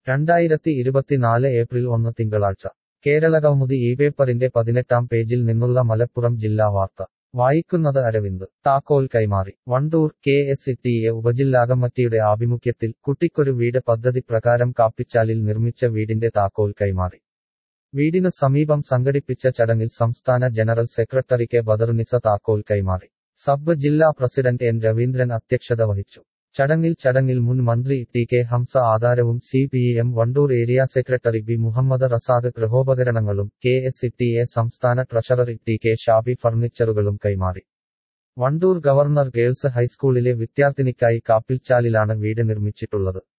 രണ്ടായിരത്തി ഇരുപത്തിനാല് ഏപ്രിൽ ഒന്ന് തിങ്കളാഴ്ച കേരളകൗമുദി ഈ പേപ്പറിന്റെ പതിനെട്ടാം പേജിൽ നിന്നുള്ള മലപ്പുറം ജില്ലാ വാർത്ത വായിക്കുന്നത് അരവിന്ദ് താക്കോൽ കൈമാറി Wandoor K S T A ഉപജില്ലാകമ്മറ്റിയുടെ ആഭിമുഖ്യത്തിൽ കുട്ടിക്കൊരു വീട് പദ്ധതി പ്രകാരം കാപ്പിച്ചാലിൽ നിർമ്മിച്ച വീടിന്റെ താക്കോൽ കൈമാറി വീടിനു സമീപം സംഘടിപ്പിച്ച ചടങ്ങിൽ സംസ്ഥാന ജനറൽ സെക്രട്ടറി കെ ബദറുനിസ താക്കോൽ കൈമാറി സബ് ജില്ലാ പ്രസിഡന്റ് എൻ രവീന്ദ്രൻ അധ്യക്ഷത വഹിച്ചു ചടങ്ങിൽ ചടങ്ങിൽ മുൻ മന്ത്രി ടി കെ ഹംസ ആധാരവും C P M Wandoor area secretary B Muhammad Razak ഗൃഹോപകരണങ്ങളും കെ എസ് ടി എ സംസ്ഥാന ട്രഷറർ ടി കെ ഷാബി ഫർണിച്ചറുകളും കൈമാറി വണ്ടൂർ ഗവർണർ ഗേൾസ് ഹൈസ്കൂളിലെ വിദ്യാർത്ഥിനിക്കായി കാപ്പിൽച്ചാലിലാണ് വീട് നിർമ്മിച്ചിട്ടുള്ളത്